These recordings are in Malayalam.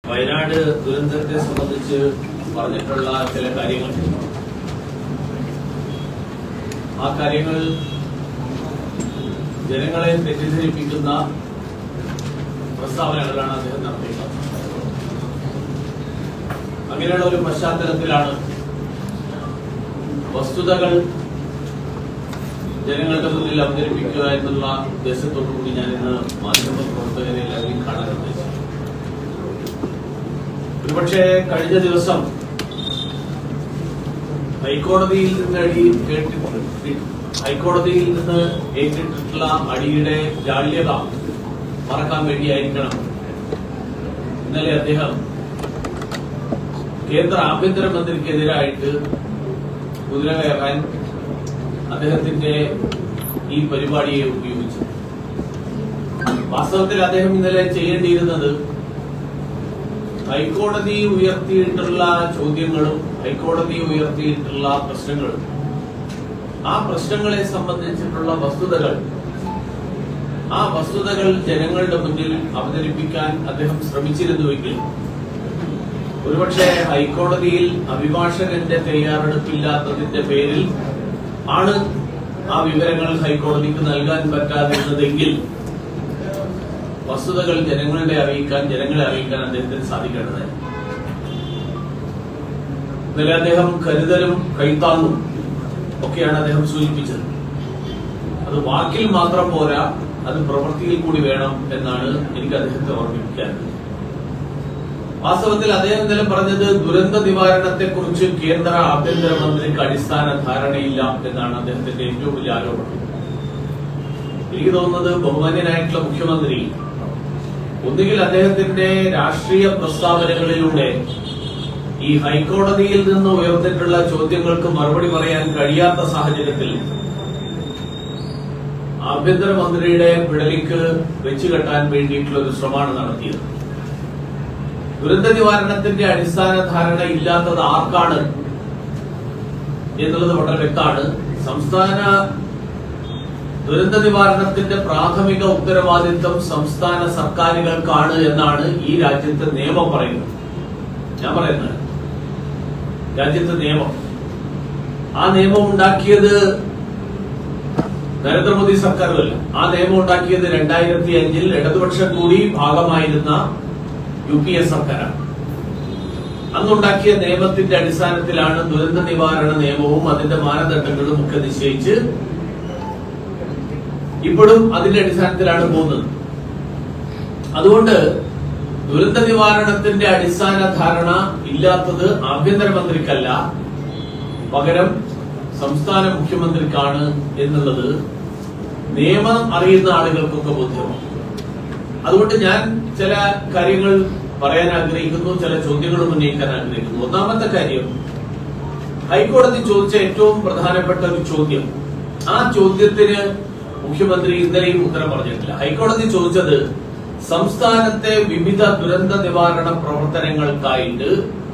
വയനാട് ദുരന്തത്തെ സംബന്ധിച്ച് പറഞ്ഞിട്ടുള്ള ചില കാര്യങ്ങൾ ആ കാര്യങ്ങൾ ജനങ്ങളെ തെറ്റിദ്ധരിപ്പിക്കുന്ന പ്രസ്താവനകളാണ് അദ്ദേഹം നടത്തിയിട്ടുള്ളത് അങ്ങനെയുള്ള ഒരു പശ്ചാത്തലത്തിലാണ് വസ്തുതകൾ ജനങ്ങളുടെ മുന്നിൽ അവതരിപ്പിക്കുക എന്നുള്ള ഉദ്ദേശത്തോടു കൂടി ഞാൻ ഇന്ന് മാധ്യമ പ്രവർത്തകരെ എല്ലാവരെയും കാണാൻ ഉദ്ദേശിച്ചു ഒരുപക്ഷെ കഴിഞ്ഞ ദിവസം ഹൈക്കോടതിയിൽ നിന്ന് അടി കേട്ടിട്ട് ഹൈക്കോടതിയിൽ നിന്ന് ഏറ്റിട്ടുള്ള അടിയുടെ ജാള്യത മറക്കാൻ വേണ്ടിയായിരിക്കണം ഇന്നലെ അദ്ദേഹം കേന്ദ്ര ആഭ്യന്തരമന്ത്രിക്കെതിരായിട്ട് കുതിര കയറാൻ അദ്ദേഹത്തിന്റെ ഈ പരിപാടിയെ ഉപയോഗിച്ചു വാസ്തവത്തിൽ അദ്ദേഹം ഇന്നലെ ചെയ്യേണ്ടിയിരുന്നത് ഹൈക്കോടതി ഉയർത്തിയിട്ടുള്ള ചോദ്യങ്ങളും ഹൈക്കോടതി ഉയർത്തിയിട്ടുള്ള പ്രശ്നങ്ങളും ആ പ്രശ്നങ്ങളെ സംബന്ധിച്ചിട്ടുള്ള വസ്തുതകൾ ആ വസ്തുതകൾ ജനങ്ങളുടെ മുന്നിൽ അവതരിപ്പിക്കാൻ അദ്ദേഹം ശ്രമിച്ചിരുന്നുവെങ്കിൽ ഒരുപക്ഷെ ഹൈക്കോടതിയിൽ അഭിഭാഷകന്റെ തയ്യാറെടുപ്പില്ലാത്തതിന്റെ പേരിൽ ആണ് ആ വിവരങ്ങൾ ഹൈക്കോടതിക്ക് നൽകാൻ പറ്റാതിരുന്നതെങ്കിൽ വസ്തുതകൾ ജനങ്ങളുടെ അറിയിക്കാൻ ജനങ്ങളെ അറിയിക്കാൻ അദ്ദേഹത്തിന് സാധിക്കേണ്ടതായി ഇന്നലെ അദ്ദേഹം കരുതലും കൈത്താങ്ങും ഒക്കെയാണ് അദ്ദേഹം സൂചിപ്പിച്ചത് അത് വാക്കിൽ മാത്രം പോരാ അത് പ്രവൃത്തിയിൽ കൂടി വേണം എന്നാണ് എനിക്ക് അദ്ദേഹത്തെ ഓർമ്മിപ്പിക്കാനുള്ളത് വാസ്തവത്തിൽ അദ്ദേഹം ഇന്നലെ പറഞ്ഞത് ദുരന്ത നിവാരണത്തെ കുറിച്ച് കേന്ദ്ര ആഭ്യന്തരമന്ത്രിക്ക് അടിസ്ഥാന ധാരണയില്ല എന്നാണ് അദ്ദേഹത്തിന്റെ ഏറ്റവും വലിയ ആരോപണം എനിക്ക് തോന്നുന്നത് ബഹുമാന്യനായിട്ടുള്ള മുഖ്യമന്ത്രി ഒന്നുകിൽ അദ്ദേഹത്തിന്റെ രാഷ്ട്രീയ പ്രസ്താവനകളിലൂടെ ഈ ഹൈക്കോടതിയിൽ നിന്ന് ഉയർന്നിട്ടുള്ള ചോദ്യങ്ങൾക്ക് മറുപടി പറയാൻ കഴിയാത്ത സാഹചര്യത്തിൽ ആഭ്യന്തരമന്ത്രിയുടെ പിടലിക്ക് വെച്ചുകെട്ടാൻ വേണ്ടിയിട്ടുള്ള ഒരു ശ്രമമാണ് നടത്തിയത് ദുരന്ത നിവാരണത്തിന്റെ അടിസ്ഥാന ധാരണ ഇല്ലാത്തത് ആർക്കാണ് എന്നുള്ളത് വളരെ വ്യക്തമാണ് സംസ്ഥാന ദുരന്ത നിവാരണത്തിന്റെ പ്രാഥമിക ഉത്തരവാദിത്വം സംസ്ഥാന സർക്കാരുകൾക്കാണ് എന്നാണ് ഈ രാജ്യത്തെ നിയമം പറയുന്നത് ഞാൻ പറയുന്നത് രാജ്യത്തെ നിയമം ആ നിയമം ഉണ്ടാക്കിയത് നരേന്ദ്രമോദി സർക്കാരുമല്ല ആ നിയമം ഉണ്ടാക്കിയത് രണ്ടായിരത്തി അഞ്ചിൽ ഇടതുപക്ഷം കൂടി ഭാഗമായിരുന്ന യു പി എ സർക്കാരാണ് അന്നുണ്ടാക്കിയ നിയമത്തിന്റെ അടിസ്ഥാനത്തിലാണ് ദുരന്ത നിവാരണ നിയമവും അതിന്റെ മാനദണ്ഡങ്ങളും ഒക്കെ നിശ്ചയിച്ച് ഇപ്പോഴും അതിന്റെ അടിസ്ഥാനത്തിലാണ് പോകുന്നത് അതുകൊണ്ട് ദുരന്ത നിവാരണത്തിന്റെ അടിസ്ഥാന ധാരണ ഇല്ലാത്തത് ആഭ്യന്തരമന്ത്രിക്കല്ല പകരം സംസ്ഥാന മുഖ്യമന്ത്രിക്കാണ് എന്നുള്ളത് നിയമം അറിയുന്ന ആളുകൾക്കൊക്കെ ബോധ്യമാണ് അതുകൊണ്ട് ഞാൻ ചില കാര്യങ്ങൾ പറയാൻ ആഗ്രഹിക്കുന്നു ചില ചോദ്യങ്ങളും ഉന്നയിക്കാൻ ആഗ്രഹിക്കുന്നു ഒന്നാമത്തെ കാര്യം ഹൈക്കോടതി ചോദിച്ച ഏറ്റവും പ്രധാനപ്പെട്ട ഒരു ചോദ്യം ആ ചോദ്യത്തിന് മുഖ്യമന്ത്രി ഇന്നലെയും ഉത്തരം പറഞ്ഞിട്ടില്ല ഹൈക്കോടതി ചോദിച്ചത് സംസ്ഥാനത്തെ വിവിധ ദുരന്ത നിവാരണ പ്രവർത്തനങ്ങൾക്കായിട്ട്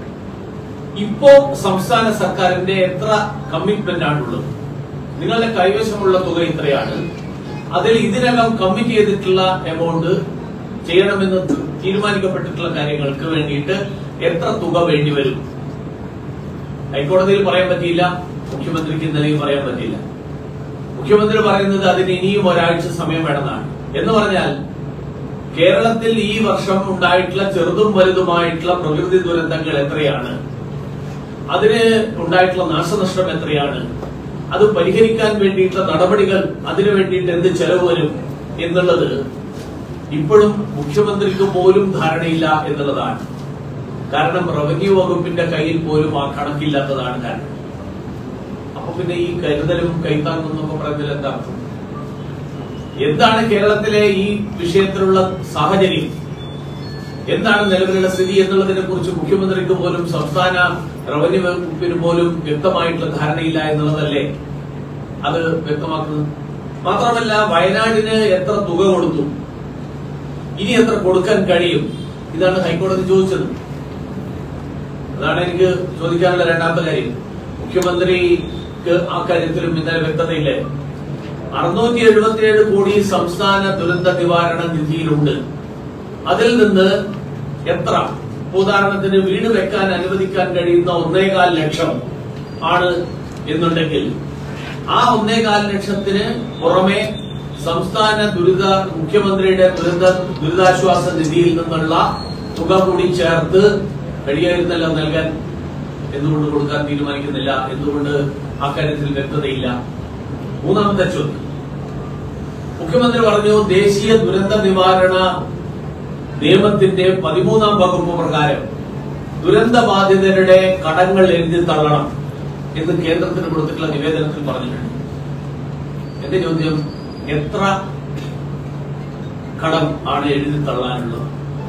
ഇപ്പോ സംസ്ഥാന സർക്കാരിന്റെ എത്ര കമ്മിറ്റ്മെന്റ് ആണുള്ളത് നിങ്ങളുടെ കൈവശമുള്ള തുക ഇത്രയാണ് അതിൽ ഇതിനകം കമ്മിറ്റ് ചെയ്തിട്ടുള്ള എമൗണ്ട് ചെയ്യണമെന്ന് തീരുമാനിക്കപ്പെട്ടിട്ടുള്ള കാര്യങ്ങൾക്ക് വേണ്ടിയിട്ട് എത്ര തുക വേണ്ടിവരും ഹൈക്കോടതിയിൽ പറയാൻ പറ്റിയില്ല മുഖ്യമന്ത്രിക്ക് ഇന്നലെയും പറയാൻ പറ്റിയില്ല മുഖ്യമന്ത്രി പറയുന്നത് അതിന് ഇനിയും ഒരാഴ്ച സമയം വേണമെന്നാണ് എന്ന് പറഞ്ഞാൽ കേരളത്തിൽ ഈ വർഷം ഉണ്ടായിട്ടുള്ള ചെറുതും വലുതുമായിട്ടുള്ള പ്രകൃതി ദുരന്തങ്ങൾ എത്രയാണ് അതിന് ഉണ്ടായിട്ടുള്ള നാശനഷ്ടം എത്രയാണ് അത് പരിഹരിക്കാൻ വേണ്ടിയിട്ടുള്ള നടപടികൾ അതിനു വേണ്ടിയിട്ട് എന്ത് ചെലവ് വരും എന്നുള്ളത് ഇപ്പോഴും മുഖ്യമന്ത്രിക്ക് പോലും ധാരണയില്ല എന്നുള്ളതാണ് കാരണം റവന്യൂ വകുപ്പിന്റെ കയ്യിൽ പോലും ആ കണക്കില്ലാത്തതാണ് കാരണം അപ്പൊ പിന്നെ ഈ കരുതലും കൈത്താങ്ങും എന്നൊക്കെ പറയുന്നതിൽ എന്താ അർത്ഥം എന്താണ് കേരളത്തിലെ ഈ വിഷയത്തിലുള്ള സാഹചര്യം എന്താണ് നിലവിലുള്ള സ്ഥിതി എന്നുള്ളതിനെ കുറിച്ച് മുഖ്യമന്ത്രിക്ക് പോലും സംസ്ഥാന റവന്യൂ വകുപ്പിന് പോലും വ്യക്തമായിട്ടുള്ള ധാരണയില്ല എന്നുള്ളതല്ലേ അത് വ്യക്തമാക്കുന്നത് മാത്രമല്ല വയനാടിന് എത്ര തുക കൊടുത്തു ഇനി എത്ര കൊടുക്കാൻ കഴിയും ഇതാണ് ഹൈക്കോടതി ചോദിച്ചത് അതാണ് എനിക്ക് ചോദിക്കാനുള്ള രണ്ടാമത്തെ കാര്യം മുഖ്യമന്ത്രിക്ക് ആ കാര്യത്തിലും ഇന്നലെ വ്യക്തതയില്ലേ അറുന്നൂറ്റി എഴുപത്തിയേഴ് കോടി സംസ്ഥാന ദുരന്ത നിവാരണ നിധിയിലുണ്ട് അതിൽ നിന്ന് എത്ര ഉദാഹരണത്തിന് വീട് വെക്കാൻ അനുവദിക്കാൻ കഴിയുന്ന ഒന്നേകാൽ ലക്ഷം ആണ് എന്നുണ്ടെങ്കിൽ ആ ഒന്നേകാൽ ലക്ഷത്തിന് പുറമെ സംസ്ഥാന ദുരിത മുഖ്യമന്ത്രിയുടെ ദുരിത ദുരിതാശ്വാസ നിധിയിൽ നിന്നുള്ള തുക കൂടി ചേർത്ത് കഴിയായിരുന്നല്ലോ നൽകാൻ എന്തുകൊണ്ട് കൊടുക്കാൻ തീരുമാനിക്കുന്നില്ല എന്തുകൊണ്ട് അക്കാര്യത്തിൽ വ്യക്തതയില്ല മൂന്നാമത്തെ ചോദ്യം മുഖ്യമന്ത്രി പറഞ്ഞു ദേശീയ ദുരന്ത നിവാരണ നിയമത്തിന്റെ പതിമൂന്നാം വകുപ്പ് പ്രകാരം ദുരന്ത ബാധിതരുടെ കടങ്ങൾ എഴുതി തള്ളണം എന്ന് കേന്ദ്രത്തിന് കൊടുത്തിട്ടുള്ള നിവേദനത്തിൽ പറഞ്ഞിട്ടുണ്ട് എന്റെ ചോദ്യം എത്ര കടം ആണ് എഴുതി തള്ളാനുള്ളത്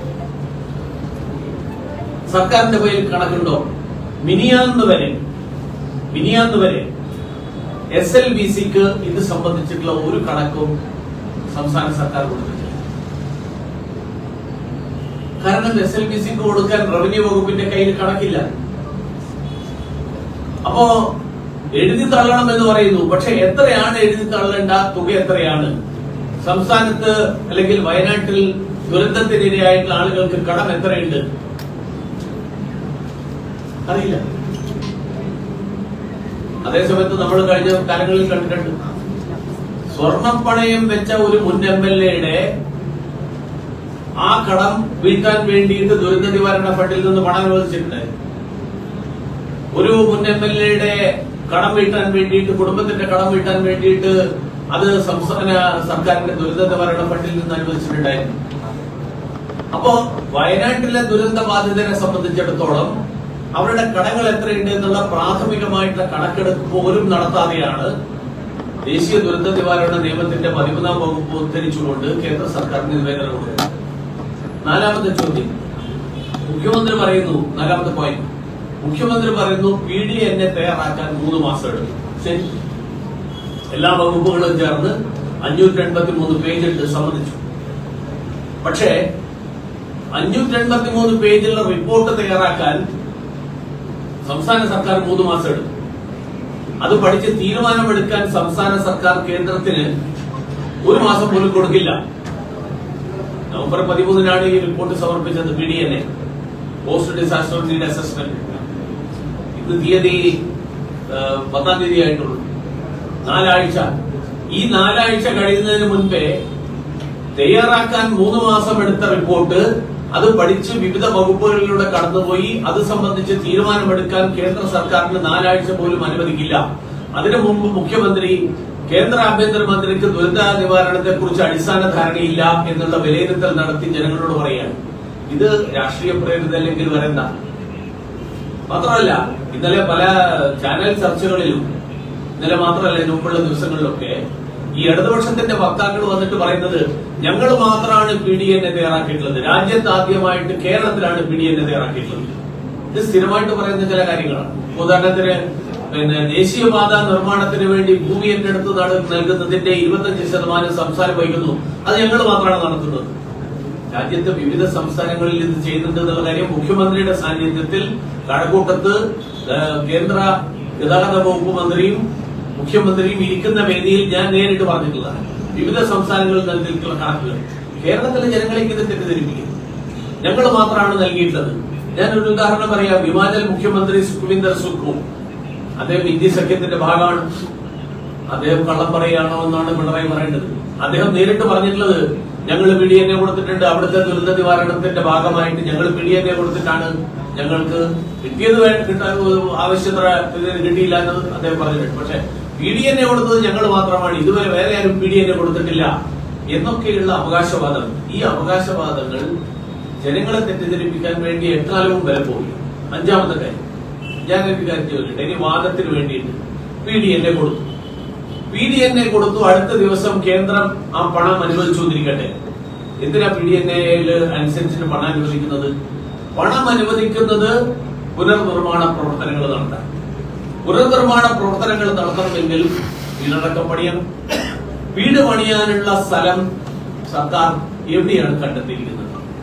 സർക്കാരിന്റെ പേരിൽ കണക്കുണ്ടോ മിനിയാന്ന് വരെ മിനിയാന്ന് വരെ എസ് എൽ ബി സിക്ക് ഇത് സംബന്ധിച്ചിട്ടുള്ള ഒരു കണക്കും സംസ്ഥാന സർക്കാർ കൊടുത്തിട്ടില്ല കാരണം എസ് എൽ ബി സിക്ക് കൊടുക്കാൻ റവന്യൂ വകുപ്പിന്റെ കയ്യിൽ കണക്കില്ല അപ്പോ എഴുതി തള്ളണം എന്ന് പറയുന്നു പക്ഷെ എത്രയാണ് എഴുതി തള്ളേണ്ട തുക എത്രയാണ് സംസ്ഥാനത്ത് അല്ലെങ്കിൽ വയനാട്ടിൽ ദുരന്തത്തിനിരയായിട്ടുള്ള ആളുകൾക്ക് കടം എത്രയുണ്ട് അറിയില്ല അതേസമയത്ത് നമ്മൾ കഴിഞ്ഞ കാലങ്ങളിൽ കണ്ടിട്ടുണ്ട് സ്വർണപ്പണയം വെച്ച ഒരു മുൻ എം എൽ എയുടെ ആ കടം വീട്ടാൻ വേണ്ടിയിട്ട് ദുരന്ത നിവാരണ ഫണ്ടിൽ നിന്ന് പണം അനുവദിച്ചിട്ടുണ്ടായിരുന്നു ഒരു മുൻ എം എൽ എയുടെ കടം വീട്ടാൻ വേണ്ടിയിട്ട് കുടുംബത്തിന്റെ കടം വീട്ടാൻ വേണ്ടിയിട്ട് അത് സംസ്ഥാന സർക്കാരിന്റെ ദുരന്ത നിവാരണ ഫണ്ടിൽ നിന്ന് അനുവദിച്ചിട്ടുണ്ടായിരുന്നു അപ്പോ വയനാട്ടിലെ ദുരന്ത ബാധിതരെ സംബന്ധിച്ചിടത്തോളം അവരുടെ കടങ്ങൾ എത്രയുണ്ട് എന്നുള്ള പ്രാഥമികമായിട്ടുള്ള കണക്കെടുപ്പ് പോലും നടത്താതെയാണ് ദേശീയ ദുരന്ത നിവാരണ നിയമത്തിന്റെ പതിമൂന്നാം വകുപ്പ് ഉദ്ധരിച്ചുകൊണ്ട് കേന്ദ്ര സർക്കാരിന് നിവേദനം കൊടുക്കുന്നത് നാലാമത്തെ ചോദ്യം മുഖ്യമന്ത്രി പറയുന്നു നാലാമത്തെ പോയിന്റ് മുഖ്യമന്ത്രി പറയുന്നു പി ഡി എന്നെ തയ്യാറാക്കാൻ മൂന്ന് മാസം എടുക്കും ശരി എല്ലാ വകുപ്പുകളും ചേർന്ന് അഞ്ഞൂറ്റി എൺപത്തി മൂന്ന് പേജ് ഉണ്ട് സമ്മതിച്ചു പക്ഷേ അഞ്ഞൂറ്റി എൺപത്തി മൂന്ന് പേജുള്ള റിപ്പോർട്ട് തയ്യാറാക്കാൻ സംസ്ഥാന സർക്കാർ മൂന്ന് മാസം എടുക്കും അത് പഠിച്ച് തീരുമാനമെടുക്കാൻ സംസ്ഥാന സർക്കാർ കേന്ദ്രത്തിന് ഒരു മാസം പോലും കൊടുക്കില്ല നവംബർ പതിമൂന്നിനാണ് ഈ റിപ്പോർട്ട് സമർപ്പിച്ചത് P D N A post disaster need assessment ഇന്ന് തീയതി ആ, പത്താം തീയതി ആയിട്ടുള്ളൂ നാലാഴ്ച ഈ നാലാഴ്ച കഴിയുന്നതിന് മുൻപേ തയ്യാറാക്കാൻ മൂന്ന് മാസം എടുത്ത റിപ്പോർട്ട് അത് പഠിച്ച് വിവിധ വകുപ്പുകളിലൂടെ കടന്നുപോയി അത് സംബന്ധിച്ച് തീരുമാനമെടുക്കാൻ കേന്ദ്ര സർക്കാരിന് നാലാഴ്ച പോലും അനുവദിക്കില്ല അതിനു മുമ്പ് മുഖ്യമന്ത്രി കേന്ദ്ര ആഭ്യന്തരമന്ത്രിക്ക് ദുരന്ത നിവാരണത്തെ കുറിച്ച് അടിസ്ഥാന ധാരണയില്ല എന്നുള്ള വിലയിരുത്തൽ നടത്തി ജനങ്ങളോട് പറയാണ് ഇത് രാഷ്ട്രീയ പ്രേരിതല്ലെങ്കിൽ വരണ്ട മാത്രമല്ല ഇന്നലെ പല ചാനൽ ചർച്ചകളിലും ഇന്നലെ മാത്രമല്ല ഇതിനു മുമ്പുള്ള ദിവസങ്ങളിലൊക്കെ ഈ ഇടതുപക്ഷത്തിന്റെ വക്താക്കൾ വന്നിട്ട് പറയുന്നത് ഞങ്ങൾ മാത്രമാണ് പി ഡി എന്നെ തയ്യാറാക്കിയിട്ടുള്ളത് രാജ്യത്ത് ആദ്യമായിട്ട് കേരളത്തിലാണ് പി ഡി എന്നെ തയ്യാറാക്കിയിട്ടുള്ളത് ഇത് സ്ഥിരമായിട്ട് പറയുന്ന ചില കാര്യങ്ങളാണ് ഉദാഹരണത്തിന് പിന്നെ ദേശീയപാത നിർമ്മാണത്തിന് വേണ്ടി ഭൂമി ഏറ്റെടുത്ത് നട- നൽകുന്നതിന്റെ ഇരുപത്തഞ്ച് ശതമാനം സംസ്ഥാനം വഹിക്കുന്നു അത് ഞങ്ങൾ മാത്രമാണ് നടത്തുന്നത് രാജ്യത്തെ വിവിധ സംസ്ഥാനങ്ങളിൽ ഇത് ചെയ്യുന്നുണ്ട് എന്നുള്ള കാര്യം മുഖ്യമന്ത്രിയുടെ സാന്നിധ്യത്തിൽ കഴക്കൂട്ടത്ത് ആ, കേന്ദ്ര ഗതാഗത വകുപ്പ് മന്ത്രിയും മുഖ്യമന്ത്രിയും ഇരിക്കുന്ന വേദിയിൽ ഞാൻ നേരിട്ട് പറഞ്ഞിട്ടുള്ളതാണ് വിവിധ സംസ്ഥാനങ്ങളിൽ നൽകിയിട്ടുള്ള കണക്കുകൾ കേരളത്തിലെ ജനങ്ങളേക്ക് ഇത് തെറ്റിദ്ധരിപ്പിക്കും ഞങ്ങൾ മാത്രമാണ് നൽകിയിട്ടുള്ളത് ഞാൻ ഒരു ഉദാഹരണം പറയാം ഹിമാചൽ മുഖ്യമന്ത്രി സുഖ്വിന്ദർ സുഖു അദ്ദേഹം ഇന്ത്യ സഖ്യത്തിന്റെ ഭാഗമാണ് അദ്ദേഹം കള്ളം പറയുകയാണോ എന്നാണ് പിണറായി പറയേണ്ടത് അദ്ദേഹം നേരിട്ട് പറഞ്ഞിട്ടുള്ളത് ഞങ്ങൾ പി ഡി എന്നെ കൊടുത്തിട്ടുണ്ട് അവിടുത്തെ ദുരന്ത നിവാരണത്തിന്റെ ഭാഗമായിട്ട് ഞങ്ങൾ പി ഡി എന്നെ കൊടുത്തിട്ടാണ് ഞങ്ങൾക്ക് കിട്ടിയത് വേ- കിട്ടാൻ ആവശ്യത്ര ഇതിന് കിട്ടിയില്ല എന്ന് അദ്ദേഹം പറഞ്ഞിട്ടുണ്ട് പക്ഷെ പി ഡി എന്നെ കൊടുത്തത് ഞങ്ങൾ മാത്രമാണ് ഇതുവരെ വേറെ ആരും പി ഡി എന്നെ കൊടുത്തിട്ടില്ല എന്നൊക്കെയുള്ള അവകാശവാദം ഈ അവകാശവാദങ്ങൾ ജനങ്ങളെ തെറ്റിദ്ധരിപ്പിക്കാൻ വേണ്ടി എക്കാലവും വില പോയി അഞ്ചാമത്തെ കാര്യം ഞാൻ ഒരു കാര്യം ചോദിക്കട്ടെ ഇനി വാദത്തിന് വേണ്ടിയിട്ട് പി ഡി എന്നെ കൊടുത്തു പി ഡി എൻ എ കൊടുത്തു അടുത്ത ദിവസം കേന്ദ്രം ആ പണം അനുവദിച്ചു കൊണ്ടിരിക്കട്ടെ എന്തിനാ പി ഡി എൻ എയിൽ അനുസരിച്ചിട്ട് പണം അനുവദിക്കുന്നത് പണം അനുവദിക്കുന്നത് പുനർനിർമ്മാണ പ്രവർത്തനങ്ങൾ നടത്താൻ പുനർനിർമ്മാണ പ്രവർത്തനങ്ങൾ നടത്തണമെങ്കിൽ വീടടക്കം പണിയണം വീട് പണിയാനുള്ള സ്ഥലം സർക്കാർ എവിടെയാണ് കണ്ടെത്തിയിരിക്കുന്നത്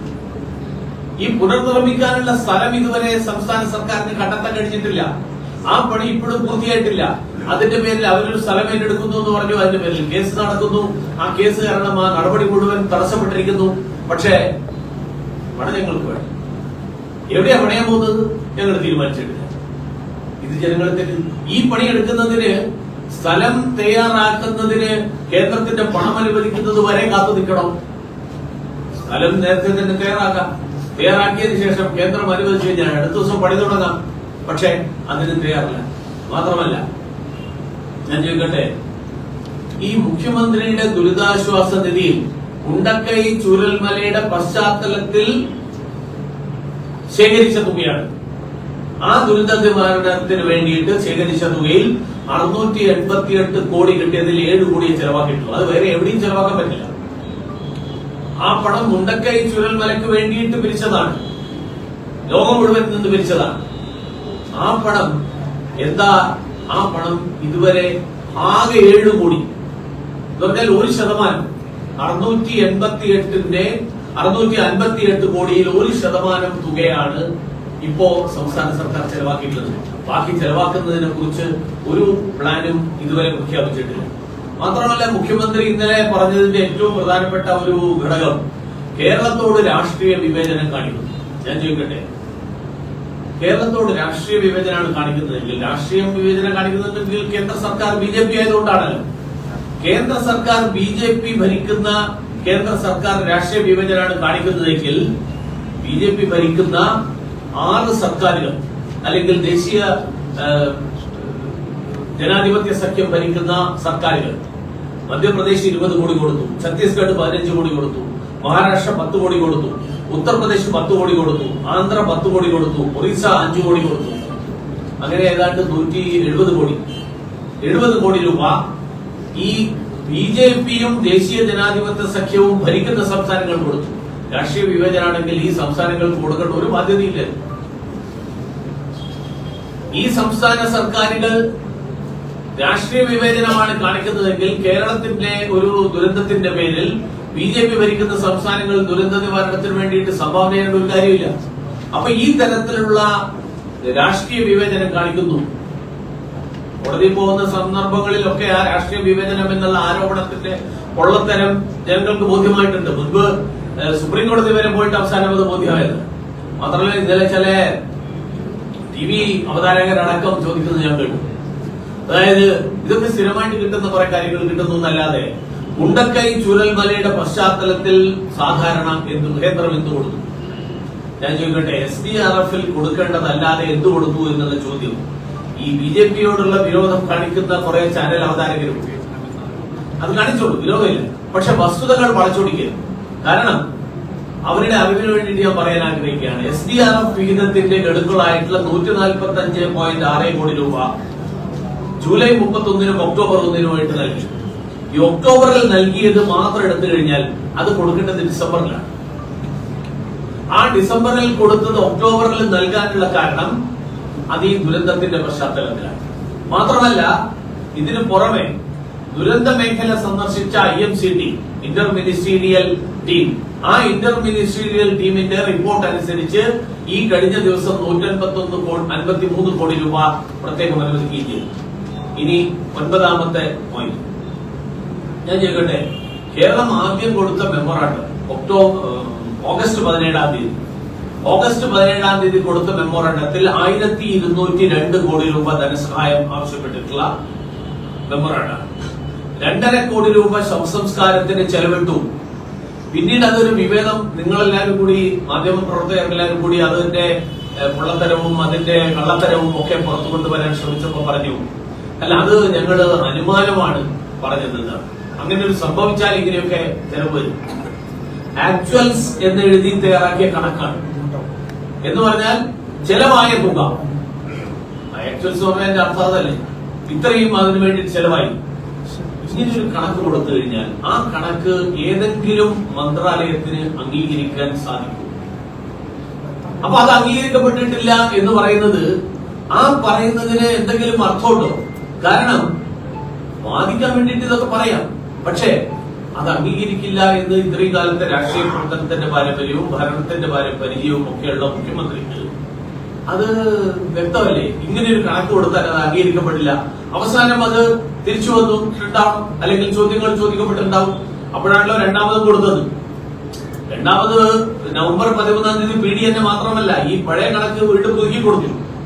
ഈ പുനർനിർമ്മിക്കാനുള്ള സ്ഥലം ഇതുവരെ സംസ്ഥാന സർക്കാരിന് കണ്ടെത്താൻ കഴിഞ്ഞിട്ടില്ല ആ പണി ഇപ്പോഴും പൂർത്തിയായിട്ടില്ല അതിന്റെ പേരിൽ അവരൊരു സ്ഥലം ഏറ്റെടുക്കുന്നു എന്ന് പറഞ്ഞു അതിന്റെ പേരിൽ കേസ് നടക്കുന്നു ആ കേസ് കാരണം ആ നടപടി മുഴുവൻ തടസ്സപ്പെട്ടിരിക്കുന്നു പക്ഷേ പണം ഞങ്ങൾക്ക് വേണം എവിടെയാ പണയാൻ പോകുന്നത് ഞങ്ങൾ തീരുമാനിച്ചിട്ടില്ല ഇത് ജനങ്ങളെ തെറ്റി ഈ പണി എടുക്കുന്നതിന് സ്ഥലം തയ്യാറാക്കുന്നതിന് കേന്ദ്രത്തിന്റെ പണം അനുവദിക്കുന്നത് വരെ കാത്തു നിൽക്കണം സ്ഥലം നേരത്തെ തന്നെ തയ്യാറാക്കാം തയ്യാറാക്കിയതിനു ശേഷം കേന്ദ്രം അനുവദിച്ചു കഴിഞ്ഞാൽ അടുത്ത ദിവസം പണി തുടങ്ങാം പക്ഷേ അതിന് തയ്യാറില്ല മാത്രമല്ല ഞാൻ ചോദിക്കട്ടെ ഈ മുഖ്യമന്ത്രിയുടെ ദുരിതാശ്വാസ നിധിയിൽ ഉണ്ടക്കൈ ചുരൽമലയുടെ പശ്ചാത്തലത്തിൽ ശേഖരിച്ച തുകയാണ് ആ ദുരിത നിവാരണത്തിന് വേണ്ടിയിട്ട് ശേഖരിച്ച തുകയിൽ അറുന്നൂറ്റി എൺപത്തിയെട്ട് കോടി കിട്ടിയതിൽ ഏഴ് കോടിയെ ചെലവാക്കിയിട്ടുള്ളൂ അത് വേറെ എവിടെയും ചെലവാക്കാൻ പറ്റില്ല ആ പണം മുണ്ടക്കൈ ചുരൽമലയ്ക്ക് വേണ്ടിയിട്ട് പിരിച്ചതാണ് ലോകം മുഴുവൻ നിന്ന് പിരിച്ചതാണ് ആ പണം എന്താ ആ പണം ഇതുവരെ ആകെ ഏഴ് കോടി എന്ന് പറഞ്ഞാൽ ഒരു ശതമാനം അറുന്നൂറ്റി എൺപത്തി എട്ടിന്റെ അറുന്നൂറ്റി അൻപത്തി എട്ട് കോടിയിൽ ഒരു ശതമാനം തുകയാണ് ഇപ്പോ സംസ്ഥാന സർക്കാർ ചെലവാക്കിയിട്ടുള്ളത് ബാക്കി ചെലവാക്കുന്നതിനെ കുറിച്ച് ഒരു പ്ലാനും ഇതുവരെ പ്രഖ്യാപിച്ചിട്ടില്ല മാത്രമല്ല മുഖ്യമന്ത്രി ഇന്നലെ പറഞ്ഞതിന്റെ ഏറ്റവും പ്രധാനപ്പെട്ട ഒരു ഘടകം കേരളത്തോട് രാഷ്ട്രീയ വിവേചനം കാണിക്കുന്നു ഞാൻ ചോദിക്കട്ടെ കേരളത്തോട് രാഷ്ട്രീയ വിവേചനമാണ് കാണിക്കുന്നതെങ്കിൽ രാഷ്ട്രീയ വിവേചനം കാണിക്കുന്നുണ്ടെങ്കിൽ കേന്ദ്ര സർക്കാർ ബി ജെ പി ആയതുകൊണ്ടാണല്ലോ കേന്ദ്ര സർക്കാർ ബി ജെ പി ഭരിക്കുന്ന കേന്ദ്ര സർക്കാർ രാഷ്ട്രീയ വിവേചനമാണ് കാണിക്കുന്നതെങ്കിൽ ബി ജെ പി ഭരിക്കുന്ന ആറ് സർക്കാരുകൾ അല്ലെങ്കിൽ ദേശീയ ആ, ജനാധിപത്യ സഖ്യം ഭരിക്കുന്ന സർക്കാരുകൾ മധ്യപ്രദേശ് ഇരുപത് കോടി കൊടുത്തു ഛത്തീസ്ഗഡ് പതിനഞ്ച് കോടി കൊടുത്തു മഹാരാഷ്ട്ര പത്ത് കോടി കൊടുത്തു ഉത്തർപ്രദേശ് പത്ത് കോടി കൊടുത്തു ആന്ധ്ര പത്ത് കോടി കൊടുത്തു ഒറീസ അഞ്ചു കോടി കൊടുത്തു അങ്ങനെ ഏതാണ്ട് നൂറ്റി എഴുപത് കോടി എഴുപത് കോടി രൂപ ഈ ബി ജെ പിയും ദേശീയ ജനാധിപത്യ സഖ്യവും ഭരിക്കുന്ന സംസ്ഥാനങ്ങൾ കൊടുത്തു രാഷ്ട്രീയ വിവേചനാണെങ്കിൽ ഈ സംസ്ഥാനങ്ങൾക്ക് കൊടുക്കേണ്ട ഒരു ബാധ്യതയില്ല ഈ സംസ്ഥാന സർക്കാരുകൾ രാഷ്ട്രീയ വിവേചനമാണ് കാണിക്കുന്നതെങ്കിൽ കേരളത്തിന്റെ ഒരു ദുരന്തത്തിന്റെ പേരിൽ ബി ജെ പി ഭരിക്കുന്ന സംസ്ഥാനങ്ങൾ ദുരന്ത നിവാരണത്തിന് വേണ്ടിയിട്ട് സംഭാവന ചെയ്യേണ്ട ഒരു കാര്യമില്ല അപ്പൊ ഈ തരത്തിലുള്ള രാഷ്ട്രീയ വിവേചനം കാണിക്കുന്നു കോടതി പോകുന്ന സന്ദർഭങ്ങളിലൊക്കെ ആ രാഷ്ട്രീയ വിവേചനം എന്നുള്ള ആരോപണത്തിന്റെ പൊള്ളത്തരം ജനങ്ങൾക്ക് ബോധ്യമായിട്ടുണ്ട് മുൻപ് ഏഹ്, സുപ്രീം കോടതി വരെ പോയിട്ട് അവസാനം അത് ബോധ്യമായത് മാത്രമല്ല ഇന്നലെ ചില ടി വി അവതാരകരടക്കം ചോദിക്കുന്നത് ഞാൻ കേട്ടു അതായത് ഇതൊക്കെ സ്ഥിരമായിട്ട് കിട്ടുന്ന കുറെ കാര്യങ്ങൾ കിട്ടുന്നു എന്നല്ലാതെ മുണ്ടക്കൈ ചുരൽമലയുടെ പശ്ചാത്തലത്തിൽ സാധാരണ എന്ത് കേന്ദ്രം എന്ത് കൊടുത്തു ഞാൻ ചോദിക്കട്ടെ എസ് ഡി ആർ എഫിൽ കൊടുക്കേണ്ടതല്ലാതെ എന്ത് കൊടുത്തു എന്നുള്ള ചോദ്യം ഈ ബി ജെ പിയോടുള്ള വിരോധം കാണിക്കുന്ന കുറെ ചാനൽ അവതാരകരും അത് കാണിച്ചോളൂ വിരോധമില്ല പക്ഷെ വസ്തുതകൾ വളച്ചൊടിക്കരുത് കാരണം അവരുടെ അറിവിന് വേണ്ടിയിട്ട് ഞാൻ പറയാൻ ആഗ്രഹിക്കുകയാണ് എസ് ഡി ആർ എഫ് വിഹിതത്തിന്റെ ഗഡുക്കളായിട്ടുള്ള നൂറ്റി നാൽപ്പത്തി അഞ്ച് പോയിന്റ് ആറ് കോടി രൂപ ജൂലൈ മുപ്പത്തി ഒന്നിനും ഒക്ടോബർ ഒന്നിനുമായിട്ട് നൽകി ഈ ഒക്ടോബറിൽ നൽകിയത് മാത്രം എടുത്തു കഴിഞ്ഞാൽ അത് കൊടുക്കേണ്ടത് ഡിസംബറിലാണ് ആ ഡിസംബറിൽ കൊടുത്തത് ഒക്ടോബറിൽ നൽകാനുള്ള കാരണം അത് ഈ ദുരന്തത്തിന്റെ പശ്ചാത്തലത്തിലാണ് മാത്രമല്ല ഇതിനു പുറമെ ദുരന്ത മേഖല സന്ദർശിച്ച I M C T inter ministerial team ആ ഇന്റർ മിനിസ്റ്റീരിയൽ ടീമിന്റെ റിപ്പോർട്ട് അനുസരിച്ച് ഈ കഴിഞ്ഞ ദിവസം നൂറ്റൻപത്തി ഒന്ന് അൻപത്തി മൂന്ന് കോടി രൂപ പ്രത്യേകം അനുവദിക്കുകയും ചെയ്തു ഇനി ഒൻപതാമത്തെ പോയിന്റ് ഞാൻ ചോദിക്കട്ടെ കേരളം ആദ്യം കൊടുത്ത മെമ്മോറാണ്ടം ഒക്ടോബർ ഓഗസ്റ്റ് പതിനേഴാം തീയതി ഓഗസ്റ്റ് പതിനേഴാം തീയതി കൊടുത്ത മെമ്മോറാണ്ടത്തിൽ ആയിരത്തി ഇരുന്നൂറ്റി രണ്ട് കോടി രൂപ ധനസഹായം ആവശ്യപ്പെട്ടിട്ടുള്ള മെമ്മോറാണ്ടം രണ്ടര കോടി രൂപ ശവസംസ്കാരത്തിന് ചെലവിട്ടു പിന്നീട് അതൊരു വിവേദം നിങ്ങളെല്ലാവരും കൂടി മാധ്യമ പ്രവർത്തകരെല്ലാവരും കൂടി അതിന്റെ ഏഹ്, പൊള്ളത്തരവും അതിന്റെ കള്ളത്തരവും ഒക്കെ പുറത്തു കൊണ്ടുവരാൻ ശ്രമിച്ചപ്പോ പറഞ്ഞു അല്ല അത് ഞങ്ങള് അനുമാനമാണ് പറഞ്ഞത് അങ്ങനെ ഒരു സംഭവിച്ചാൽ ഇങ്ങനെയൊക്കെ ചെലവ് വരും ആക്ച്വൽസ് എന്ന് എഴുതി തയ്യാറാക്കിയ കണക്കാണ് എന്ന് പറഞ്ഞാൽ ചെലവായ തുക ആക്ച്വൽസ് എന്ന് പറഞ്ഞാൽ അതിന്റെ അർത്ഥം അതല്ലേ ഇത്രയും അതിനു വേണ്ടി ചെലവായി ഇങ്ങനെ ഒരു കണക്ക് കൊടുത്തു കഴിഞ്ഞാൽ ആ കണക്ക് ഏതെങ്കിലും മന്ത്രാലയത്തിന് അംഗീകരിക്കാൻ സാധിക്കും അപ്പൊ അത് അംഗീകരിക്കപ്പെട്ടിട്ടില്ല എന്ന് പറയുന്നത് ആ പറയുന്നതിന് എന്തെങ്കിലും അർത്ഥമുണ്ടോ കാരണം വാദിക്കാൻ വേണ്ടിയിട്ട് ഇതൊക്കെ പറയാം പക്ഷേ അത് അംഗീകരിക്കില്ല എന്ന് ഇത്രയും കാലത്തെ രാഷ്ട്രീയ പ്രവർത്തനത്തിന്റെ പാരമ്പര്യവും ഭരണത്തിന്റെ പാരമ്പര്യവും ഒക്കെയുള്ള മുഖ്യമന്ത്രിക്ക് അത് വ്യക്തമല്ലേ ഇങ്ങനെ ഒരു കണക്ക് കൊടുത്താൽ അത് അംഗീകരിക്കപ്പെടില്ല അവസാനം അത് തിരിച്ചു വന്നു ഉണ്ടാവും അല്ലെങ്കിൽ ചോദ്യങ്ങൾ ചോദിക്കപ്പെട്ടിട്ടുണ്ടാവും അപ്പോഴാണല്ലോ രണ്ടാമതും കൊടുത്തത് രണ്ടാമത് നവംബർ പതിമൂന്നാം തീയതി പി ഡി എന്നെ മാത്രമല്ല ഈ പഴയ കണക്ക് വീണ്ടും പുതുക്കി കൊടുത്തു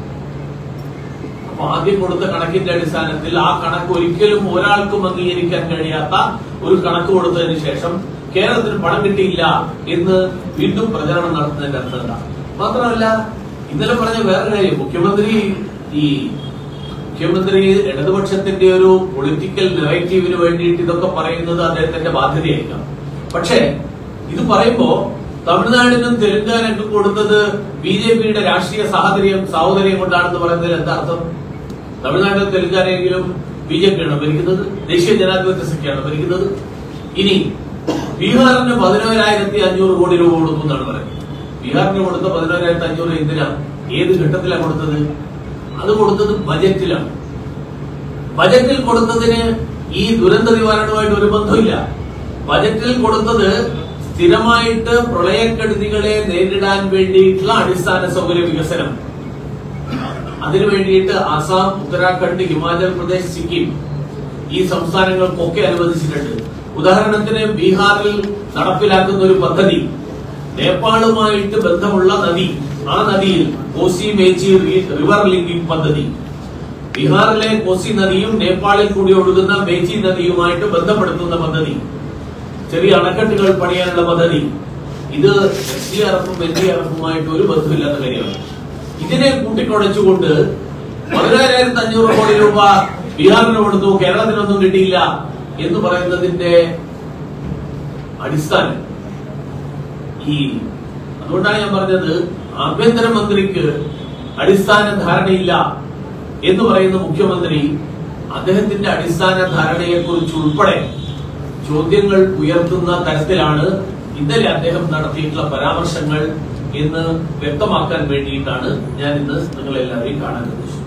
അപ്പൊ ആദ്യം കൊടുത്ത കണക്കിന്റെ അടിസ്ഥാനത്തിൽ ആ കണക്ക് ഒരിക്കലും ഒരാൾക്കും അംഗീകരിക്കാൻ കഴിയാത്ത ഒരു കണക്ക് കൊടുത്തതിന് ശേഷം കേരളത്തിന് പണം കിട്ടിയില്ല എന്ന് വീണ്ടും പ്രചരണം നടത്തുന്നതിന്റെ അർത്ഥം എന്താ മാത്രമല്ല ഇന്നലെ പറഞ്ഞ വേറെ കാര്യം മുഖ്യമന്ത്രി ഈ മുഖ്യമന്ത്രി ഇടതുപക്ഷത്തിന്റെ ഒരു പൊളിറ്റിക്കൽ നെറേറ്റീവിന് വേണ്ടിയിട്ട് ഇതൊക്കെ പറയുന്നത് അദ്ദേഹത്തിന്റെ ബാധ്യതയായിരിക്കാം പക്ഷേ ഇത് പറയുമ്പോ തമിഴ്നാടിനും തെലങ്കാനക്കും കൊടുത്തത് ബി ജെ പിയുടെ രാഷ്ട്രീയ സാഹചര്യം സാഹോദര്യം കൊണ്ടാണെന്ന് പറയുന്നതിൽ എന്താ അർത്ഥം തമിഴ്നാട്ടിലും തെലങ്കാനയെങ്കിലും ബി ജെ പിയാണ് ഭരിക്കുന്നത് ദേശീയ ജനാധിപത്യ സഖ്യമാണ് ഭരിക്കുന്നത് ഇനി ബീഹാറിന് പതിനോരായിരത്തി അഞ്ഞൂറ് കോടി രൂപ കൊടുത്തു എന്നാണ് പറയുന്നത് ബീഹാറിന് കൊടുത്ത പതിനോരായിരത്തി അഞ്ഞൂറ് എന്തിനാ ഏത് ഘട്ടത്തിലാണ് കൊടുത്തത് അത് കൊടുത്തത് ബജറ്റിലാണ് ബജറ്റിൽ കൊടുത്തതിന് ഈ ദുരന്ത നിവാരണവുമായിട്ട് ഒരു ബന്ധമില്ല ബജറ്റിൽ കൊടുത്തത് സ്ഥിരമായിട്ട് പ്രളയക്കെടുതികളെ നേരിടാൻ വേണ്ടിയിട്ടുള്ള അടിസ്ഥാന സൗകര്യ വികസനം അതിനു വേണ്ടിയിട്ട് ആസാം ഉത്തരാഖണ്ഡ് ഹിമാചൽ പ്രദേശ് സിക്കിം ഈ സംസ്ഥാനങ്ങൾക്കൊക്കെ അനുവദിച്ചിട്ടുണ്ട് ഉദാഹരണത്തിന് ബീഹാറിൽ നടപ്പിലാക്കുന്ന ഒരു പദ്ധതി നേപ്പാളുമായിട്ട് ബന്ധമുള്ള നദി ആ നദിയിൽ കോസി മേച്ചി റിവർ ലിങ്കിംഗ് പദ്ധതി ബീഹാറിലെ കോസി നദിയും നേപ്പാളിൽ കൂടി ഒഴുകുന്ന മേച്ചി നദിയുമായിട്ട് ബന്ധപ്പെടുത്തുന്ന പദ്ധതി ചെറിയ അണക്കെട്ടുകൾ പണിയാനുള്ള പദ്ധതി ഇത് എസ് ഡി ആർ എഫും എൻ ഡി ആർ എഫുമായിട്ട് ഒരു ബന്ധമില്ലാത്ത കാര്യമാണ് ഇതിനെ കൂട്ടിക്കുഴച്ചുകൊണ്ട് പതിനായിരത്തി അഞ്ഞൂറ് കോടി രൂപ ബീഹാറിന് കൊടുത്തു കേരളത്തിനൊന്നും കിട്ടിയില്ല എന്ന് പറയുന്നതിന്റെ അടിസ്ഥാനം ഈ അതുകൊണ്ടാണ് ഞാൻ പറഞ്ഞത് ആഭ്യന്തരമന്ത്രിക്ക് അടിസ്ഥാന ധാരണയില്ല എന്ന് പറയുന്ന മുഖ്യമന്ത്രി അദ്ദേഹത്തിന്റെ അടിസ്ഥാന ധാരണയെക്കുറിച്ച് ഉൾപ്പെടെ ചോദ്യങ്ങൾ ഉയർത്തുന്ന തരത്തിലാണ് ഇന്നലെ അദ്ദേഹം നടത്തിയിട്ടുള്ള പരാമർശങ്ങൾ എന്ന് വ്യക്തമാക്കാൻ വേണ്ടിയിട്ടാണ് ഞാൻ ഇന്ന് നിങ്ങളെല്ലാവരെയും കാണാൻ ഉദ്ദേശിച്ചത്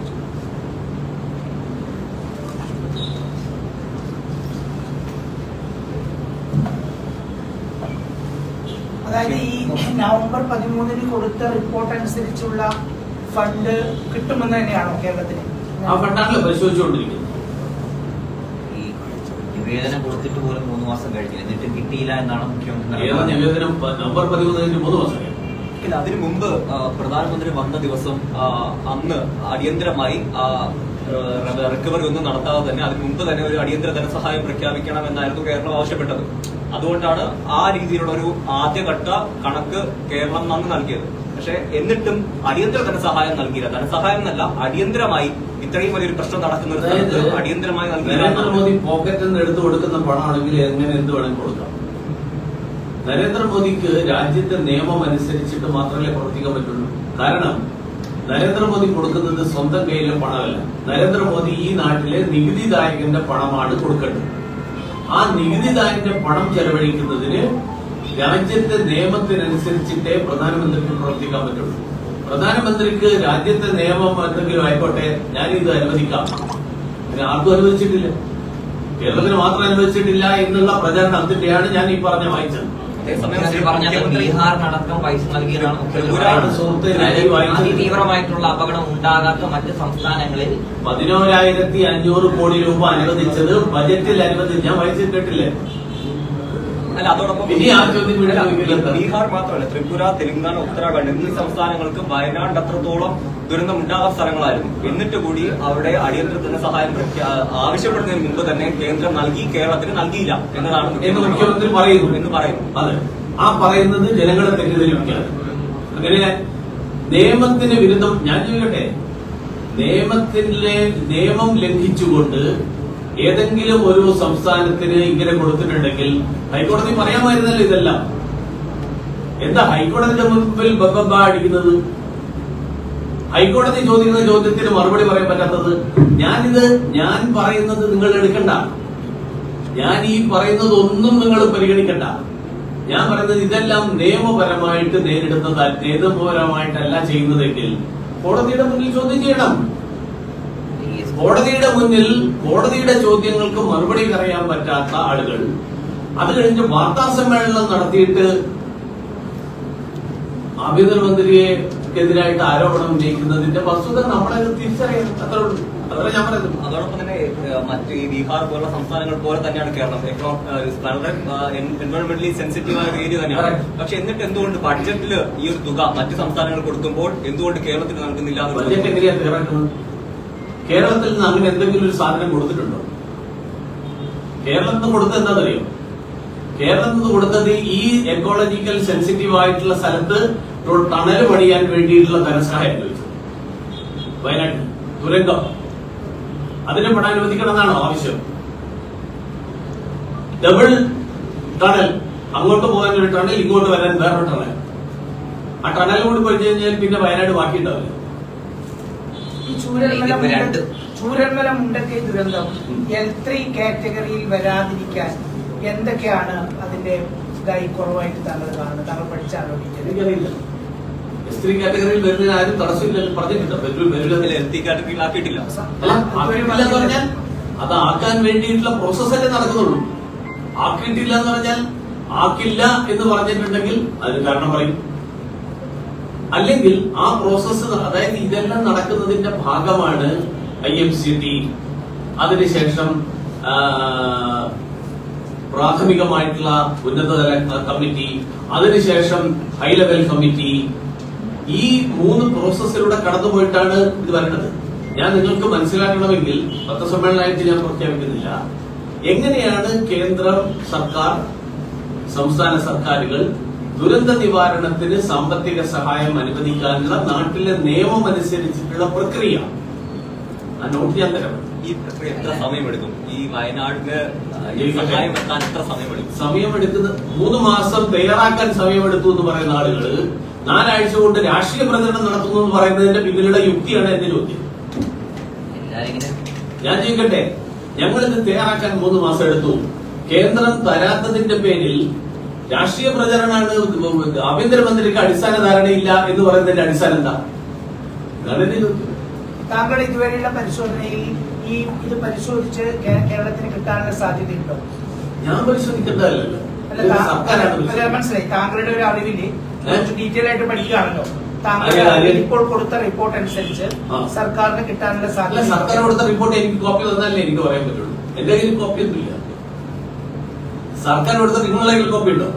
അതായത് ഈ നവംബർ പതിമൂന്നിന് കൊടുത്ത റിപ്പോർട്ട് അനുസരിച്ചുള്ള ഫണ്ട് കിട്ടുമെന്ന് തന്നെയാണോ കേരളത്തിന് ആ ഫണ്ടാണല്ലോ പരിശോധിച്ചുകൊണ്ടിരിക്കുന്നത് ഈ നിവേദനം കൊടുത്തിട്ട് പോലും മൂന്ന് മാസം കഴിഞ്ഞു എന്നിട്ടും കിട്ടിയില്ല എന്നാണ് മുഖ്യമന്ത്രി ഏതാ നിവേദനം പ- നവംബർ പതിമൂന്നിന് മൂന്ന് മാസം കഴിഞ്ഞു. ഇല്ല അതിനു മുമ്പ് ആ, പ്രധാനമന്ത്രി വന്ന ദിവസം ആ, അന്ന് അടിയന്തരമായി ആ, റെ- റിക്കവറി ഒന്നും നടത്താതെ തന്നെ അതിന് മുമ്പ് തന്നെ ഒരു അടിയന്തര ധനസഹായം പ്രഖ്യാപിക്കണം എന്നായിരുന്നു കേരളം ആവശ്യപ്പെട്ടത് അതുകൊണ്ടാണ് ആ രീതിയിലുള്ള ഒരു ആദ്യഘട്ട കണക്ക് കേരളം അന്ന് നൽകിയത് പക്ഷെ എന്നിട്ടും അടിയന്തര ധനസഹായം നൽകിയില്ല ധനസഹായം എന്നല്ല അടിയന്തരമായി ഇത്രയും വലിയൊരു പ്രശ്നം നടക്കുന്ന ഒരു സ്ഥലത്ത് അതായത് അടിയന്തരമായി നൽകിയില്ല നരേന്ദ്രമോദി പോക്കറ്റിൽ നിന്ന് എടുത്തു കൊടുക്കുന്ന പണമാണെങ്കിൽ എങ്ങനെ എന്ത് വേണമെങ്കിൽ കൊടുക്കാം നരേന്ദ്രമോദിക്ക് രാജ്യത്തെ നിയമം അനുസരിച്ചിട്ട് മാത്രമേ പ്രവർത്തിക്കാൻ പറ്റുള്ളൂ കാരണം നരേന്ദ്രമോദി കൊടുക്കുന്നത് സ്വന്തം കയ്യിലെ പണമല്ല നരേന്ദ്രമോദി ഈ നാട്ടിലെ നികുതിദായകന്റെ പണമാണ് കൊടുക്കേണ്ടത് ആ നികുതിദായകന്റെ പണം ചെലവഴിക്കുന്നതിന് രാജ്യത്തെ നിയമത്തിനനുസരിച്ചിട്ടേ പ്രധാനമന്ത്രിക്ക് പ്രവർത്തിക്കാൻ പറ്റുള്ളൂ പ്രധാനമന്ത്രിക്ക് രാജ്യത്തെ നിയമം എന്തെങ്കിലും ആയിക്കോട്ടെ ഞാനിത് അനുവദിക്കാം ഇതിന് ആർക്കും അനുവദിച്ചിട്ടില്ല കേരളത്തിന് മാത്രം അനുവദിച്ചിട്ടില്ല എന്നുള്ള പ്രചരണത്തിന്റെയാണ് ഞാൻ ഈ പറഞ്ഞ വായിച്ചത് അതേസമയം മുഖ്യമന്ത്രി പറഞ്ഞത് മുഖ്യമന്ത്രി- ബീഹാറിനടക്കം പൈസ നൽകിയതാണ് മുഖ്യമന്ത്രി ത്രിപുര പറയുന്നത്. സുഹൃത്തേ, അതായത് ഞാൻ വായിച്ചത്. അതിതീവ്രമായിട്ടുള്ള അപകടം ഉണ്ടാകാത്ത മറ്റ് സംസ്ഥാനങ്ങളിൽ പതിനോരായിരത്തി അഞ്ഞൂറ് കോടി രൂപ അനുവദിച്ചത് ബജറ്റിൽ അനുവദിച്ച് ഞാൻ വായിച്ചിട്ട് കേട്ടില്ലേ അല്ല അതോടൊപ്പം ഇനി ആ ചോദ്യം വീണ്ടും അല്ല, ചോദിക്കില്ല. ബീഹാർ മാത്രമല്ല ത്രിപുര തെലങ്കാന ഉത്തരാഖണ്ഡ് എന്നീ സംസ്ഥാനങ്ങൾക്ക് വയനാട് അത്രത്തോളം ദുരന്തം ഉണ്ടാകാത്ത സ്ഥലങ്ങളായിരുന്നു എന്നിട്ട് കൂടി അവിടെ അടിയന്തര ധനസഹായം പ്രഖ്യാ- ആവശ്യപ്പെടുന്നതിന് മുമ്പ് തന്നെ കേന്ദ്രം നൽകി കേരളത്തിന് നൽകിയില്ല എന്നതാണ് എന്ന് മുഖ്യമന്ത്രി പറയുന്നു എന്ന് പറയുന്നു അതെ ആ പറയുന്നത് ജനങ്ങളെ തെറ്റിദ്ധരിപ്പിക്കാണ് അങ്ങനെ നിയമത്തിന് വിരുദ്ധം ഞാൻ ചോദിക്കട്ടെ നിയമത്തിലെ നിയമം ലംഘിച്ചുകൊണ്ട് ഏതെങ്കിലും ഒരു സംസ്ഥാനത്തിന് ഇങ്ങനെ കൊടുത്തിട്ടുണ്ടെങ്കിൽ ഹൈക്കോടതി പറയാമായിരുന്നല്ലോ ഇതെല്ലാം എന്താ ഹൈക്കോടതിയുടെ മുമ്പിൽ ബബ്ബ അടിക്കുന്നത് ഹൈക്കോടതി ചോദിക്കുന്ന ചോദ്യത്തിന് മറുപടി പറയാൻ പറ്റാത്തത് ഞാനിത് ഞാൻ പറയുന്നത് നിങ്ങൾ എടുക്കണ്ട ഞാൻ ഈ പറയുന്നത് ഒന്നും നിങ്ങൾ പരിഗണിക്കണ്ട ഞാൻ പറയുന്നത് ഇതെല്ലാം നിയമപരമായിട്ട് നേരിടുന്നതാ നിയമപരമായിട്ടല്ല ചെയ്യുന്നതെങ്കിൽ കോടതിയുടെ മുന്നിൽ ചോദ്യം ചെയ്യണം ഈ കോടതിയുടെ മുന്നിൽ കോടതിയുടെ ചോദ്യങ്ങൾക്ക് മറുപടി പറയാൻ പറ്റാത്ത ആളുകൾ അത് കഴിഞ്ഞ് വാർത്താ സമ്മേളനം നടത്തിയിട്ട് ആഭ്യന്തരമന്ത്രിയെ എതിരായിട്ട് ആരോപണം ഉന്നയിക്കുന്നതിന്റെ വസ്തുത നമ്മളെ തിരിച്ചറിയണം അത്രേ ഉള്ളൂ അതല്ല ഞാൻ പറയുന്നത് അതോടൊപ്പം തന്നെ ഏഹ്, മറ്റ് ഈ ബീഹാർ പോലുള്ള സംസ്ഥാനങ്ങൾ പോലെ തന്നെയാണ് കേരളം എക്കണോ ഏഹ്, വളരെ എൻവയോൺമെന്റലി സെൻസിറ്റീവ് ആയ ഒരു ഏരിയ തന്നെയാണ് Correct. പക്ഷെ എന്നിട്ട് എന്തുകൊണ്ട് ബഡ്ജറ്റിൽ ഈ ഒരു തുക മറ്റ് സംസ്ഥാനങ്ങൾ കൊടുക്കുമ്പോൾ എന്തുകൊണ്ട് കേരളത്തിന് നൽകുന്നില്ല എന്നുള്ളത് ബഡ്ജറ്റ് എങ്ങനെയാ തയ്യാറാക്കുന്നത് കേരളത്തിൽ നിന്ന് അങ്ങനെ എന്തെങ്കിലും ഒരു സാധനം കൊടുത്തിട്ടുണ്ടോ കേരളത്തിൽ നിന്ന് കൊടുത്തത് എന്താണെന്നറിയോ കേരളത്തിൽ നിന്ന് കൊടുത്തത് ഈ എക്കോളജിക്കൽ സെൻസിറ്റീവ് ആയിട്ടുള്ള സ്ഥലത്ത് ഒരു ടണൽ പണിയാൻ വേണ്ടിയിട്ടുള്ള ധനസഹായം ചോദിച്ചു വയനാട്ടിൽ ദുരന്തം അതിനെ പെടാൻ അനുവദിക്കണം എന്നാണോ ആവശ്യം ഡബിൾ ടണൽ അങ്ങോട്ട് പോകാൻ ഒരു ടണൽ ഇങ്ങോട്ട് വരാൻ വേറൊരു ടണൽ ആ ടണൽ കൂടി പോയി കഴിഞ്ഞാൽ പിന്നെ വയനാട് ബാക്കിയുണ്ടാവില്ല ഈ ചൂരന്മല ഇതിപ്പോ മുണ്ട- രണ്ട്. ചൂരന്മല മുണ്ടക്കൈ ദുരന്തം ഉം. എൽ ത്രീ കാറ്റഗറിയിൽ വരാതിരിക്കാൻ എന്തൊക്കെയാണ് അതിന്റെ ഇതായി കുറവായിട്ട് താങ്കൾ കാണുന്നത് താങ്കൾ പഠിച്ചാലോചിക്കുന്നത് എനിക്കറിയില്ല സ്ത്രീ കാറ്റഗറിയിൽ വരുന്നതിന് ആരും തടസ്സമില്ലെന്ന് പറഞ്ഞിട്ടുണ്ട് വരൂ- വരില്ലെന്നില്ല. എൽ ടി കാറ്റഗറിയിലാക്കിയിട്ടില്ല അല്ല, ആക്കിയിട്ടില്ല എന്ന് പറഞ്ഞാൽ അത് ആക്കാൻ വേണ്ടിയിട്ടുള്ള പ്രോസസ് അല്ലേ നടക്കുന്നുള്ളൂ ആക്കിയിട്ടില്ല എന്ന് പറഞ്ഞാൽ ആക്കില്ല എന്ന് പറഞ്ഞിട്ടുണ്ടെങ്കിൽ അതിന് കാരണം പറയും അല്ലെങ്കിൽ ആ പ്രോസസ്സ് അതായത് ഇതെല്ലാം നടക്കുന്നതിന്റെ ഭാഗമാണ് ഐ എം സി ടി അതിനുശേഷം ആ, പ്രാഥമികമായിട്ടുള്ള ഉന്നതതല കമ്മിറ്റി അതിനുശേഷം ഹൈ ലെവൽ കമ്മിറ്റി ഈ മൂന്ന് പ്രോസസ്സിലൂടെ കടന്നുപോയിട്ടാണ് ഇത് വരുന്നത് ഞാൻ നിങ്ങൾക്ക് മനസ്സിലാക്കണമെങ്കിൽ പത്രസമ്മേളനമായിട്ട് ഞാൻ പ്രഖ്യാപിക്കുന്നില്ല എങ്ങനെയാണ് കേന്ദ്ര സർക്കാർ സംസ്ഥാന സർക്കാരുകൾ ദുരന്ത നിവാരണത്തിന് സാമ്പത്തിക സഹായം അനുവദിക്കാനുള്ള നാട്ടിലെ നിയമം അനുസരിച്ചിട്ടുള്ള പ്രക്രിയ ആ നോട്ട് ഞാൻ തരാം ഈ പ്രക്രിയ എത്ര സമയമെടുക്കും ഈ വയനാടിന് ഈ ഇരിക്കട്ടെ. സഹായം എത്താൻ എത്ര സമയമെടുക്കും സമയമെടുക്കുന്ന മൂന്ന് മാസം തയ്യാറാക്കാൻ സമയമെടുത്തു എന്ന് പറയുന്ന ആളുകൾ നാലാഴ്ച കൊണ്ട് രാഷ്ട്രീയ പ്രചരണം നടത്തുന്നു എന്ന് പറയുന്നതിന്റെ പിന്നിലുള്ള യുക്തിയാണ് എന്റെ ചോദ്യം എല്ലാരും ഇങ്ങനെ ഞാൻ ചോദിക്കട്ടെ ഞങ്ങളിത് തയ്യാറാക്കാൻ മൂന്ന് മാസം എടുത്തു കേന്ദ്രം തരാത്തതിന്റെ പേരിൽ രാഷ്ട്രീയ പ്രചരണമാണ് ആഭ്യന്തരമന്ത്രിക്ക് അടിസ്ഥാന ധാരണയില്ല എന്ന് പറയുന്നതിന്റെ അടിസ്ഥാനം എന്താ ഇതാണ് എന്റെ ചോദ്യം. താങ്കൾ ഇതുവരെയുള്ള പരിശോധനയിൽ ഈ ഇത് പരിശോധിച്ച് കേ- കേരളത്തിന് കിട്ടാനുള്ള സാധ്യതയുണ്ടോ ഞാൻ പരിശോധിക്കേണ്ടതല്ലല്ലോ അല്ല ഇത് താ- സർക്കാരാണ് അല്ല, പരിശോധിക്കുന്നത്. മനസ്സിലായി താങ്കളുടെ ഒരു അറിവില് കുറച്ച് ഡീറ്റെയിൽ ആയിട്ട് പഠിക്കുകയാണല്ലോ അതെ, താങ്കളുടെ അതെ. അറിവിൽ ഇപ്പോൾ കൊടുത്ത റിപ്പോർട്ട് അനുസരിച്ച് ആ. സർക്കാരിന് കിട്ടാനുള്ള അല്ല സാധ്യത സർക്കാർ കൊടുത്ത റിപ്പോർട്ട് എനിക്ക് കോപ്പി തന്നാലേ എനിക്ക് പറയാൻ പറ്റുള്ളൂ എന്റെ കയ്യിൽ കോപ്പി ഒന്നുമില്ല സർക്കാർ കൊടുത്ത നിങ്ങളുടെ കയ്യിൽ കോപ്പി ഉണ്ടോ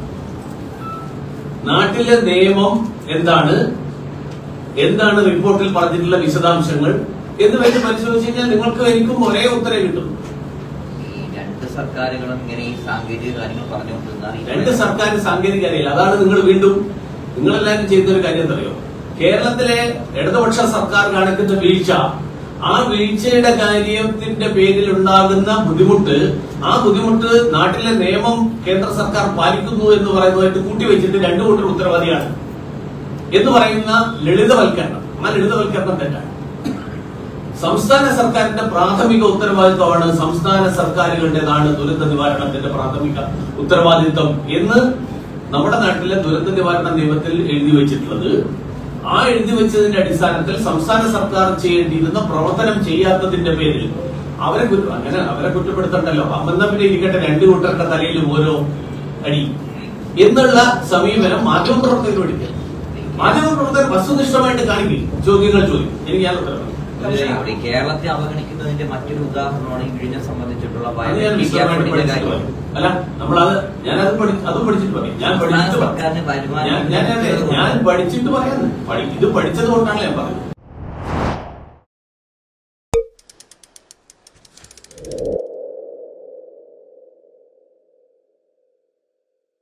നാട്ടിലെ നിയമം എന്താണ് എന്താണ് റിപ്പോർട്ടിൽ പറഞ്ഞിട്ടുള്ള വിശദാംശങ്ങൾ എന്ന് വെച്ച് പരിശോധിച്ച് കഴിഞ്ഞാൽ നിങ്ങൾക്കും എനിക്കും ഒരേ ഉത്തരം കിട്ടും ഈ രണ്ട് സർക്കാരുകളും ഇങ്ങനെ ഈ സാങ്കേതിക കാര്യങ്ങൾ പറഞ്ഞുകൊണ്ടിരുന്നാൽ ഈ രണ്ട് സർക്കാർ സാങ്കേതിക അറിയില്ല അതാണ് നിങ്ങൾ വീണ്ടും നിങ്ങളെല്ലാവരും ചെയ്യുന്ന ഒരു കാര്യം എന്തറിയോ കേരളത്തിലെ ഇടതുപക്ഷ സർക്കാർ കാണിക്കുന്ന വീഴ്ച ആ വീഴ്ചയുടെ കാര്യത്തിന്റെ പേരിൽ ഉണ്ടാകുന്ന ബുദ്ധിമുട്ട് ആ ബുദ്ധിമുട്ട് നാട്ടിലെ നിയമം കേന്ദ്ര സർക്കാർ പാലിക്കുന്നു എന്ന് പറയുന്നതായിട്ട് കൂട്ടിവെച്ചിട്ട് രണ്ടു കൂട്ടർ ഉത്തരവാദിയാണ് എന്ന് പറയുന്ന ലളിതവൽക്കരണം ആ ലളിതവൽക്കരണം തെറ്റാണ് സംസ്ഥാന സർക്കാരിന്റെ പ്രാഥമിക ഉത്തരവാദിത്വമാണ് സംസ്ഥാന സർക്കാരുകളുടേതാണ് ദുരന്ത നിവാരണത്തിന്റെ പ്രാഥമിക ഉത്തരവാദിത്വം എന്ന് നമ്മുടെ നാട്ടിലെ ദുരന്ത നിവാരണ നിയമത്തിൽ എഴുതി വെച്ചിട്ടുള്ളത് ആ എഴുതി വെച്ചതിന്റെ അടിസ്ഥാനത്തിൽ സംസ്ഥാന സർക്കാർ ചെയ്യേണ്ടിയിരുന്ന പ്രവർത്തനം ചെയ്യാത്തതിന്റെ പേരിൽ അവരെ കുറ്റ- അങ്ങനെ അവരെ കുറ്റപ്പെടുത്തണ്ടല്ലോ അമെന്ന പിന്നെ ഇരിക്കട്ടെ രണ്ടു കൂട്ടരുടെ തലയിലും ഓരോ അടി എന്നുള്ള സമീപനം മാധ്യമപ്രവർത്തകർ പഠിക്കുക മാധ്യമപ്രവർത്തകർ വസ്തുനിഷ്ഠമായിട്ട് കാണിക്കും ചോദ്യങ്ങൾ ചോദിക്കും എനിക്ക് ഞാൻ ഉത്തരം പറയും. ഈ കേരളത്തെ അവഗണിക്കുന്നതിന്റെ മറ്റൊരു ഉദാഹരണമാണ് ഈ വിഴിഞ്ഞം സംബന്ധിച്ചിട്ടുള്ള അത് ഞാൻ വയനാട് വിശദമായിട്ട് വിജ്ഞാപനത്തിന്റെ പഠിച്ചിട്ട് കാര്യം പറയും. അല്ല നമ്മളത് ഞാനത് പഠി അതും പഠിച്ചിട്ട് പറയും ഞാൻ പഠിച്ചിട്ട് സർക്കാരിന് പറയാം വരുമാനം ഞാൻ ഞാൻ ഞാൻ പഠിച്ചിട്ട് പറയാന്ന് പഠി- ഇത് പഠിച്ചത് കൊണ്ടാണ് ഞാൻ പറഞ്ഞത്